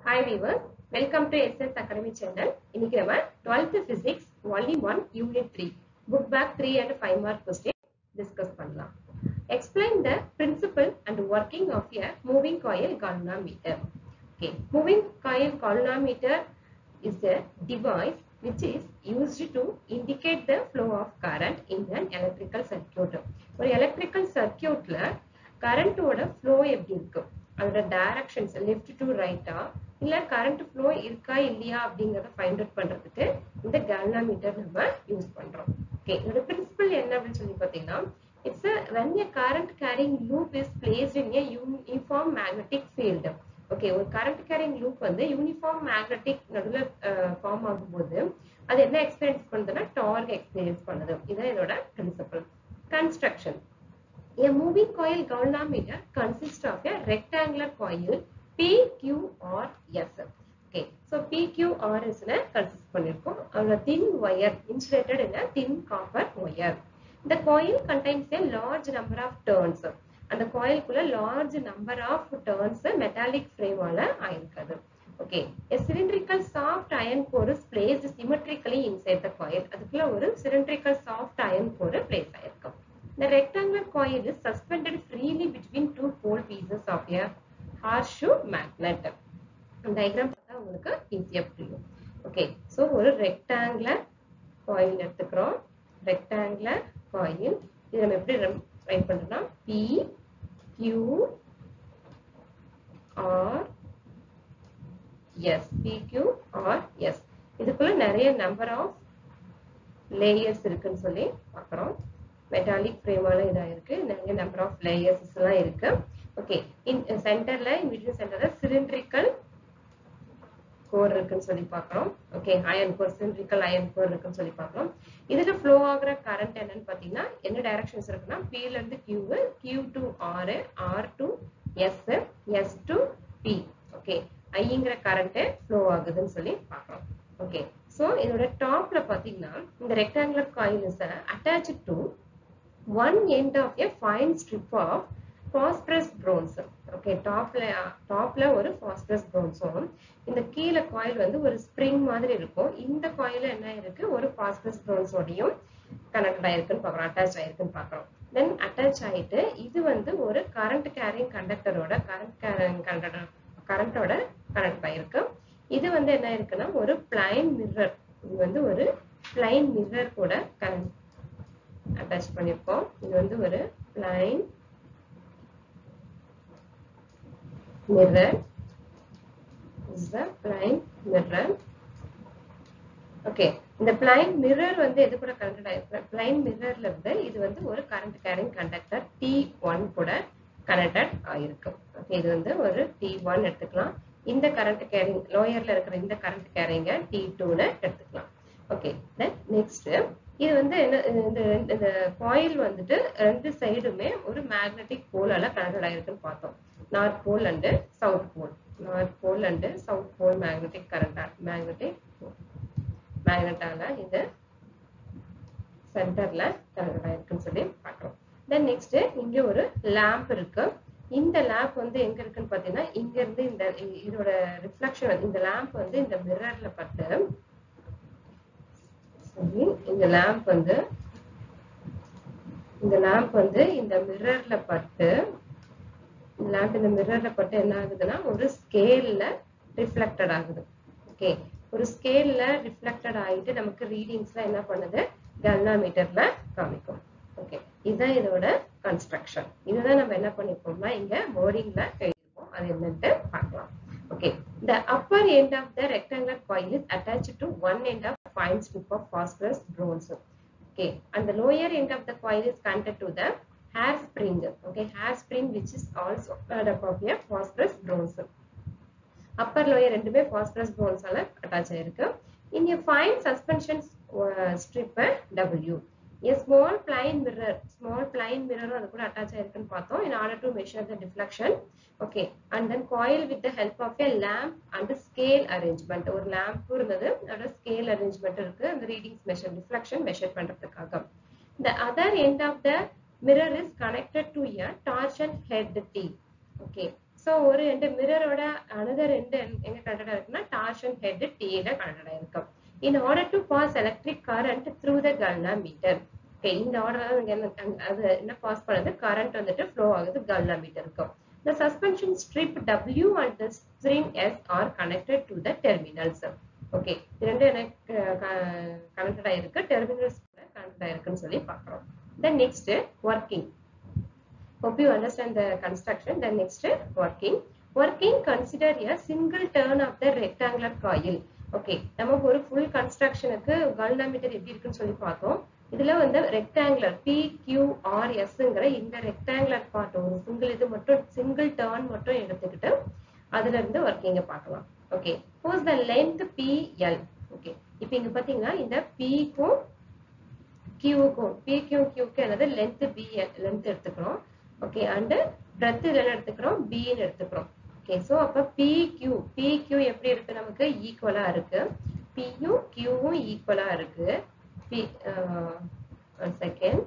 Hi viewers welcome to SS academy channel இன்னைக்கு நம்ம twelfth physics volume one unit three book back three and five mark question discuss பண்ணலாம் explain the principle and working of a moving coil galvanometer okay moving coil galvanometer is a device which is used to indicate the flow of current in an electrical circuit. ஒரு electrical circuitல current ஓட flow எப்படி இருக்கு அதோட directions left to ரைட்டா இல்ல current flow இருக்கா இல்லையா அப்படிங்கறத ஃபைண்ட் அவுட் பண்றதுக்கு இந்த கேல்னாமீட்டர் நம்ம யூஸ் பண்றோம் ஓகே இதோட பிரின்சிபல் என்ன அப்படின்னு சொல்லி பாத்தீங்கன்னா it's when a current carrying loop is placed in a uniform magnetic field okay ஒரு கரண்ட் கேரிங் லூப் வந்து யூனிஃபார்ம் மேக்னெட்டிக் நடுவில் ஃபார்ம் ஆகும்போது அது என்ன எக்ஸ்பீரியன்ஸ் பண்ணுதுன்னா டார்க் எக்ஸ்பீரியன்ஸ் பண்ணுது இதுதான் இதோட principle construction A moving coil galvanometer consists of a rectangular coil PQRS. Okay, so PQRS ன consist பண்ணிருக்கோம். அதோட thin wire insulated in a thin copper wire. The coil contains a large number of turns. அந்த coilக்குள்ள large number of turns metallic frame ஆல ஆயிருக்குது. Okay, a cylindrical soft iron core is placed symmetrically inside the coil. அதுக்குள்ள ஒரு cylindrical soft iron core place ஆயிருக்கு. The rectangular coil is suspended freely between two pole pieces of a horseshoe magnet. Diagram பார்த்தா உங்களுக்கு ஈஸியா புரியும் okay so ஒரு rectangular coil எடுத்துக்கிறோம் rectangular coil இது நம்ம எப்படி ரைட் பண்றோம்னா P Q R S P Q R S இதுக்குள்ள நிறைய நம்பர் ஆஃப் லேயர்ஸ் இருக்குன்னு சொல்லி பார்க்குறோம் மெட்டாலிக் ஃப்ரேமால இதா இருக்கு நிறைய நம்பர் ஆஃப் லேயர்ஸ் எல்லாம் இருக்கு ஓகே இன் சென்டர்ல இன் சென்டர்ல சிலிண்ட்ரிக்கல் கோர் இருக்குன்னு சொல்லி பார்க்குறோம் okay iron core cylindrical iron core இருக்குன்னு சொல்லி பார்க்குறோம் இதுல ஃப்ளோ ஆகுற கரண்ட் என்னன்னு பாத்தீங்கன்னா என்ன டைரக்ஷன்ஸ் இருக்குன்னா பில இருந்து Q Q to R R to S S to P okay ஐங்கிற கரண்ட் ஃப்ளோ ஆகுதுன்னு சொல்லி பார்க்குறோம் ஓகே ஸோ இதோட டாப்ல பாத்தீங்கன்னா இந்த rectangular coil is attach to one end of a fine strip of phosphorus bronze okay டாப்ல டாப்ல ஒரு phosphorus bronzeம் இந்த கீழே காயில் வந்து ஒரு ஸ்ப்ரிங் மாதிரி இருக்கும் இந்த காயில என்ன இருக்கு ஒரு phosphorus bronzeோடையும் கனெக்ட் ஆயிருக்குன்னு பாக்குறோம் அட்டாச் ஆயிருக்குன்னு பாக்குறோம் தென் அட்டாச் ஆயிட்டு இது வந்து ஒரு கரண்ட் கேரிங் கண்டக்டரோட கரண்ட் கேரிங் கண்டக்டர் கரண்டோட கனெக்ட் ஆயிருக்கு இது வந்து என்ன இருக்குன்னா ஒரு பிளைன் மிரர் இது வந்து ஒரு பிளைன் மிரர் கூட கரண்ட் அட்டாச் பண்ணிருக்கோம் இது வந்து ஒரு plain mirror is the plain mirror okay இந்த பிளைன் மிரர் வந்து எது கூட கனெக்ட் ஆயிருக்கு பிளைன் மிரர்ல இருந்து இது வந்து ஒரு current carrying conductor T one கூட கனெக்டட் ஆயிருக்கு ஓகே இது வந்து ஒரு டி ஒன் எடுத்துக்கலாம் இந்த கரண்ட் கேரிங் லோயர்ல இருக்கிற இந்த கரண்ட் கேரிங்க டி டூன்னு எடுத்துக்கலாம் ஓகே தென் நெக்ஸ்ட் இது வந்து என்ன இந்த இந்த காயில் வந்துட்டு ரெண்டு சைடுமே ஒரு மேக்னெட்டிக் போலால கனெக்டட் ஆயிருக்குன்னு பார்த்தோம் north pole and south pole north pole and south pole magnetic current magnetic மேக்னெட்டால இது சென்டர்ல கனெக்டட் ஆயிருக்குன்னு சொல்லி பார்க்குறோம் தென் நெக்ஸ்ட் இங்க ஒரு லேம்ப் இருக்கு இந்த லேம்ப் வந்து எங்க இருக்குன்னு பாத்தீங்கன்னா இங்க இருந்து இந்த இதோட ரிஃப்ளெக்ஷன் இந்த லேம்ப் வந்து இந்த மிரர்ல பட்டு சரி இந்த லேம்ப் வந்து இந்த லேம்ப் வந்து இந்த மிரர்ல பட்டு இந்த லேம்ப் இந்த மிரர்ல பட்டு என்ன ஆகுதுன்னா ஒரு ஸ்கேல்ல ரிஃப்ளெக்டட் ஆகுது ஓகே ஒரு ஸ்கேல்ல ரிஃப்ளெக்டட் ஆயிட்டு நமக்கு ரீடிங்ஸ்ல என்ன பண்ணுது கல்னாமீட்டர்ல காமிக்கும் ஓகே இதுதான் இதோட கன்ஸ்ட்ரக்ஷன் இதுதான் நம்ம என்ன பண்ணிருக்கோம்னா இங்க போர்டிங்ல எழுதிருக்கோம் அது என்னன்ட்டு பார்க்கலாம் Okay, the upper end of the rectangular coil is attached to one end of fine strip of phosphorus bronze. Okay, and the lower end of the coil is connected to the hair spring. Okay, hair spring which is also made up of a phosphorus bronze. Upper lower ரெண்டுமே phosphorus bronze ஆல attach ஆயிருக்கு. In a fine suspension uh, strip W. A small plain mirror, small plain mirror அது கூட attach ஆயிருக்குன்னு பார்த்தோம் in order to measure the deflection. Okay, and then coil with the help of a lamp and scale arrangement. ஒரு lamp இருந்தது, அதோட scale arrangement இருக்கு. அந்த readings measure, deflection measure பண்றதுக்காக. The other end of the mirror is connected to a torsion head T. Okay, so ஒரு ரெண்டு மிரரோட another ரெண்டு எங்க கனெக்டடா இருக்குன்னா டார்ஷன் ஹெட் டீல கனெக்டடா இருக்கும் in order to pass electric current through the galvanometer okay இந்த ஆர்டர் அது என்ன பாஸ் பண்ணுது கரண்ட் வந்துட்டு ஃப்ளோ ஆகுது கல்னா மீட்டர் இருக்கும் The suspension strip W and the spring S are connected to the terminals. Okay ரெண்டு எனக்கு connected ஆயிருக்கு டெர்மினல்ஸ் கூட கனெக்டட் ஆயிருக்குன்னு சொல்லி பார்க்குறோம் then next working hope you understand the construction then next working working consider a single turn of the rectangular coil okay நமக்கு ஒரு full கன்ஸ்ட்ரக்ஷனுக்கு கல்னாமீட்டர் எப்படி இருக்குன்னு சொல்லி பார்த்தோம் இதுல வந்து ரெக்டாங்குலர் பி கியூ ஆர் எஸ்ங்கிற இந்த ரெக்டாங்குலர் பார்ட் ஒரு சிங்கிள் இது மட்டும் சிங்கிள் டேர்ன் மட்டும் எடுத்துக்கிட்டு அதுல இருந்து ஒர்க்கிங்க பார்க்கலாம் okay suppose the length P L okay இப்போ இங்க பாத்தீங்கன்னா இந்த பிக்கும் கியூக்கும் பி கியூ கியூக்கு என்னது லென்த் பி லென்த் எடுத்துக்கிறோம் ஓகே அண்ட் பிரெத் இதெல்லாம் எடுத்துக்கிறோம் பின்னு எடுத்துக்கிறோம் ஓகே ஸோ அப்போ பி கியூ பி கியூ எப்படி இருக்கு நமக்கு ஈக்குவலா இருக்கு பியும் கியூவும் ஈக்குவலா இருக்கு பி ஒன் செகண்ட்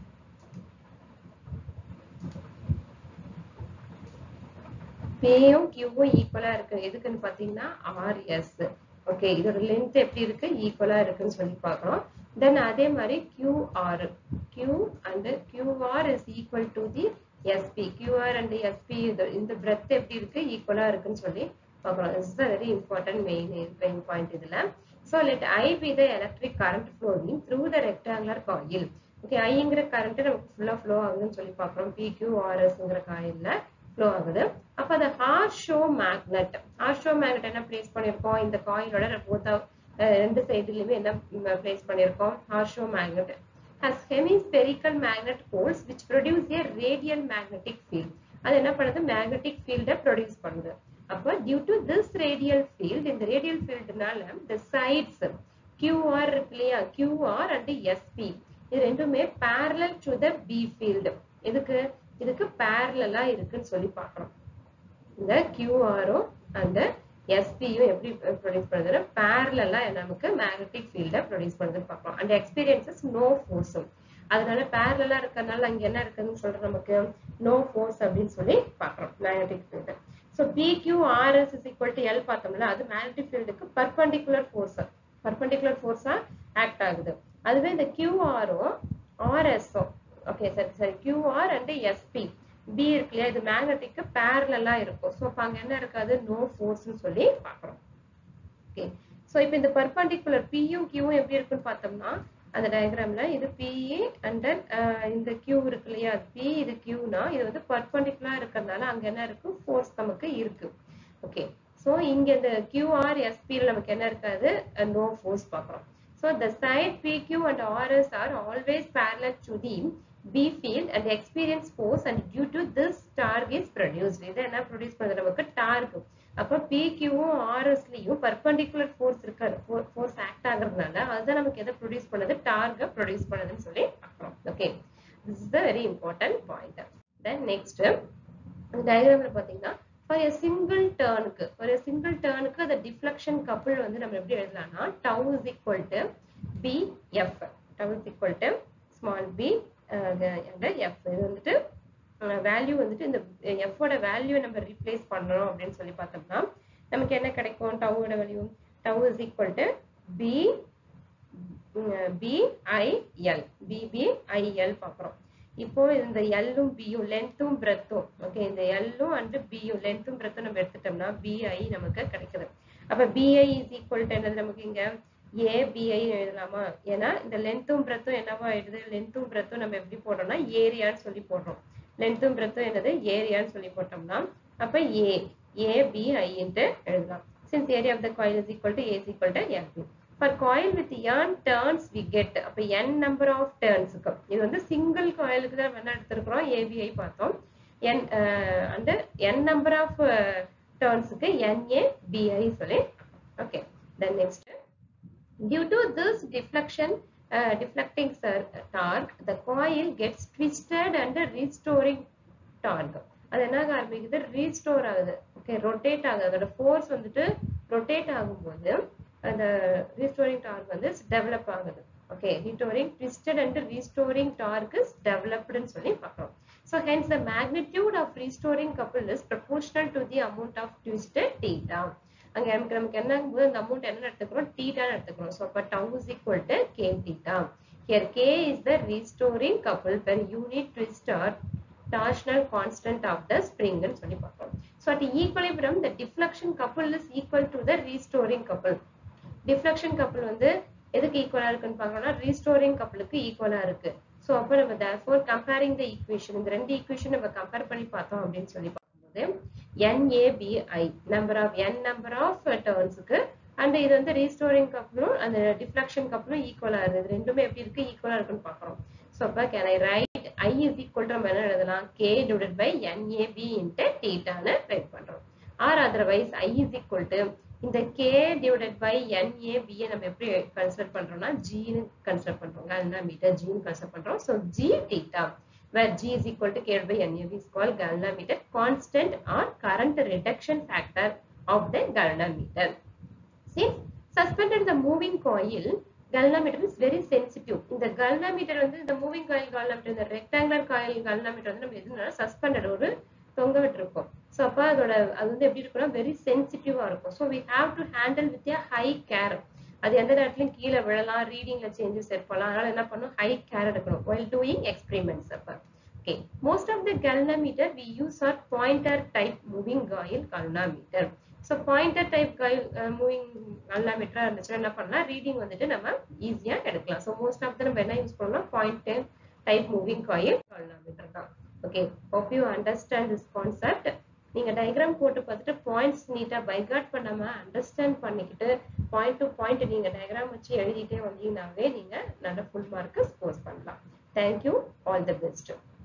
பியும் கியூவும் ஈக்குவலா இருக்கு எதுக்குன்னு பாத்தீங்கன்னா ஆர்எஸ் ஓகே இதோட லென்த் எப்படி இருக்கு ஈக்குவலா இருக்குன்னு சொல்லி பாக்குறோம் தென் அதே மாதிரி QR Q and QR is equal to the SP QR and SP இந்த பிரெத் எப்படி இருக்கு ஈக்குவலா இருக்குன்னு சொல்லி பார்க்குறோம் is the very important main main point இதுல so let I be the electric current flowing through the rectangular coil okay ஐங்கிற current நமக்கு ஃபுல்லா ஃப்ளோ ஆகுதுன்னு சொல்லி பார்க்குறோம் பி கியூ ஆர்எஸ்ங்கிற காயில்ல ஃப்ளோ ஆகுது அப்ப அந்த ஹார்ஷோ மேக்னெட் ஹார்ஷோ மேக்னெட் என்ன பிளேஸ் பண்ணிருக்கோம் இந்த காயிலோட போத்த ரெண்டு சைடுலயுமே என்ன பிளேஸ் பண்ணிருக்கோம் horseshoe magnet has hemispherical magnet poles which produce a radial magnetic field அது என்ன பண்ணுது magnetic field ப்ரொடியூஸ் பண்ணுது அப்ப due to this radial field இந்த radial fieldனால the sides QR இருக்கு இல்லையா QR and SP இது ரெண்டுமே parallel to the B field இதுக்கு இதுக்கு parallel இருக்குன்னு சொல்லி பார்க்கிறோம் இந்த QRம் அந்த எஸ்பியும் எப்படி ப்ரொடியூஸ் பண்ணுதுன்னா பேரலா நமக்கு மேக்னெட்டிக் ஃபீல்ட ப்ரொடியூஸ் பண்ணுதுன்னு பார்க்கலாம் அண்ட் எக்ஸ்பீரியன்சஸ் நோ ஃபோர்ஸும் அதனால பேரலா இருக்கறனால அங்க என்ன இருக்குன்னு சொல்ற நமக்கு நோ ஃபோர்ஸ் அப்படின்னு சொல்லி பாக்குறோம் magnetic field so P Q RS is equal to L பார்த்தோம்ல அது மேக்னெட்டிக் ஃபீல்டுக்கு பர்பண்டிகுலர் ஃபோர்ஸ் பர்பண்டிகுலர் ஃபோர்ஸா ஆக்ட் ஆகுது அதுவே இந்த கியூஆரும் ஆர்எஸும் ஓகே சரி சரி கியூஆர் அண்ட் எஸ்பி பி இருக்கு இல்லையா இது மேக்னெட்டிக்கு பேரலா இருக்கும் ஸோ அப்ப அங்க என்ன இருக்காது நோ ஃபோர்ஸ்னு சொல்லி பாக்குறோம் ஓகே ஸோ இப்போ இந்த பர்பண்டிகுலர் பியும் கியூவும் எப்படி இருக்குன்னு பார்த்தோம்னா அந்த டயக்ராம்ல இது பிஏ அண்ட் இந்த கியூ இருக்கு இல்லையா பி இது கியூனா இது வந்து பர்பண்டிகுலரா இருக்கிறதுனால அங்க என்ன இருக்கு ஃபோர்ஸ் நமக்கு இருக்கு ஓகே ஸோ இங்க இந்த கியூஆர் எஸ்பியில் நமக்கு என்ன இருக்காது நோ ஃபோர்ஸ் பார்க்குறோம் so the side PQ and RS are always parallel to the B field and experience force and due to this torque is produced. இது என்ன ப்ரொடியூஸ் பண்ணுது நமக்கு டார்க் அப்ப பிக்யூவும் ஆர்எஸ்லயும் பர்பண்டிகுலர் ஃபோர்ஸ் இருக்காது ஃபோர்ஸ் ஆக்ட் ஆகுறதுனால அதுதான் நமக்கு எதை ப்ரொடியூஸ் பண்ணுது டார்க ப்ரொடியூஸ் பண்ணுதுன்னு சொல்லி பார்க்கிறோம் okay this is the very important point then next டயக்ராம்ல பாத்தீங்கன்னா ஃபார் எ சிங்கிள் டேர்னுக்கு ஒரு சிங்கிள் டேர்னுக்கு அந்த டிஃப்ளெக்ஷன் கப்புள் வந்து நம்ம எப்படி எழுதலாம்னா tau is equal to P F tau is equal to small P F இது வந்துட்டு வேல்யூ வந்துட்டு இந்த எஃபோட வேல்யூ நம்ம ரீப்ளேஸ் பண்றோம் அப்படின்னு சொல்லி பார்த்தோம்னா நமக்கு என்ன கிடைக்கும் டவோட value tau is equal to P BIL PBIL பார்க்குறோம் இப்போ இந்த எல்லும் பியும் லென்த்தும் பிரெத்தும் ஓகே இந்த எல்லும் அண்ட் பியும் லென்த்தும் பிரெத்தும் நம்ம எடுத்துட்டோம்னா பிஐ நமக்கு கிடைக்குது அப்ப பிஐ இஸ் ஈக்குவல் டு என்னது நமக்கு இங்க ஏ பிஐ எழுதலாமா ஏன்னா இந்த லென்த்தும் பிரெத்தும் என்னவா ஆயிடுது லென்த்தும் பிரெத்தும் நம்ம எப்படி போடுறோம்னா ஏரியான்னு சொல்லி போடுறோம் லென்த்தும் பிரெத்தும் என்னது ஏரியான்னு சொல்லி போட்டோம்னா அப்ப ஏ ஏ பிஐன்ட்டு எழுதலாம் since area of the coil is equal to A is equal to LB for coil with n turns we get அப்ப n நம்பர் ஆஃப் டேர்ன்ஸுக்கு இது வந்து சிங்கிள் காயிலுக்கு தான் என்ன எடுத்திருக்கிறோம் ஏபிஐ பார்த்தோம் n and n number of டேர்ன்ஸுக்கு NA BI சொல்லி okay then next due to this deflection deflecting torque the coil gets twisted and restoring torque அது என்ன ஆரம்பிக்குது ரீஸ்டோர் ஆகுது ஓகே ரொட்டேட் ஆகுது அதோட ஃபோர்ஸ் வந்துட்டு ரொட்டேட் ஆகும்போது அந்த ரீஸ்டோரிங் டார்க் வந்து டெவலப் ஆகுது okay restoring twisted and restoring torque is டெவலப்டுன்னு சொல்லி பார்க்குறோம் So hence the magnitude of restoring couple is proportional to the amount of twisted theta. அங்க நமக்கு நமக்கு என்ன இந்த அமௌண்ட் என்ன எடுத்துக்கிறோம் தீட்டான்னு எடுத்துக்கிறோம் ஸோ அப்போ tau is equal to K theta here K is the restoring couple per unit twist or torsional constant of the spring ன்னு சொல்லி பார்க்கிறோம் so at equilibrium the deflection couple is equal to the restoring couple deflection couple வந்து எதுக்கு ஈக்குவலா இருக்குன்னு பார்க்கணும்னா restoring கப்பலுக்கு ஈக்குவலா இருக்கு ஸோ அப்போ நம்ம therefore comparing the equation இந்த ரெண்டு ஈக்குவேஷன் நம்ம கம்பேர் பண்ணி பார்த்தோம் அப்படின்னு சொல்லி பார்க்கும்போது NABI number of n number of டேர்ன்ஸுக்கு அண்ட் இது வந்து ரீஸ்டோரிங் கப்பலும் அந்த டிஃப்ளக்ஷன் கப்பலும் ஈக்குவலா இருக்கு இது ரெண்டுமே எப்படி இருக்கு ஈக்குவலா இருக்குன்னு பார்க்குறோம் ஸோ அப்போ can I write I is equal to நம்ம என்ன எழுதலாம் K divide by NAB into டீட்டான்னு ரைட் பண்றோம் or otherwise I is equal to இந்த கே டிவைடட் பை என்ஏபியை நம்ம எப்படி கன்சிடர் பண்றோம்னா ஜின்னு கன்சிடர் பண்றோம் கல்னா மீட்டர் ஜின்னு கன்சிடர் பண்றோம் so G theta where g is equal to k by NAB is called galvanometer constant or current reduction factor of the galvanometer. Since suspended the moving coil, galvanometer is very sensitive. இந்த galvanometer வந்து இந்த moving coil galvanometer இந்த rectangular coil galvanometer வந்து நம்ம எதுனா suspended ஒரு தொங்க விட்டுருக்கோம் ஸோ அப்போ அதோட அது வந்து எப்படி இருக்கும்னா வெரி சென்சிட்டிவா இருக்கும் so we have to handle with a high care அது எந்த நேரத்துலயும் கீழே விழலாம் ரீடிங்ல சேஞ்சஸ் ஏற்படலாம் அதனால என்ன பண்ணும் ஹை கேர் எடுக்கணும் while doing experiments அப்ப okay most of the galvanometer we use are pointer type moving coil galvanometer so pointer type coil uh, moving galvanometer இருந்துச்சுன்னா என்ன பண்ணலாம் ரீடிங் வந்துட்டு நம்ம ஈஸியா எடுக்கலாம் so most of the நம்ம என்ன யூஸ் பண்ணலாம் pointer type moving coil galvanometer தான் okay hope you understand this concept நீங்க டயக்ராம் போட்டு பார்த்துட்டு பாயிண்ட்ஸ் நீட்டா பைகாட் பண்ணாம அண்டர்ஸ்டாண்ட் பண்ணிக்கிட்டு பாயிண்ட் டு பாயிண்ட் நீங்க டயக்ராம் வச்சு எழுதிட்டே வந்தீங்கன்னாவே நீங்க நல்ல ஃபுல் மார்க் ஸ்கோர் பண்ணலாம் தேங்க்யூ ஆல் தி பெஸ்ட்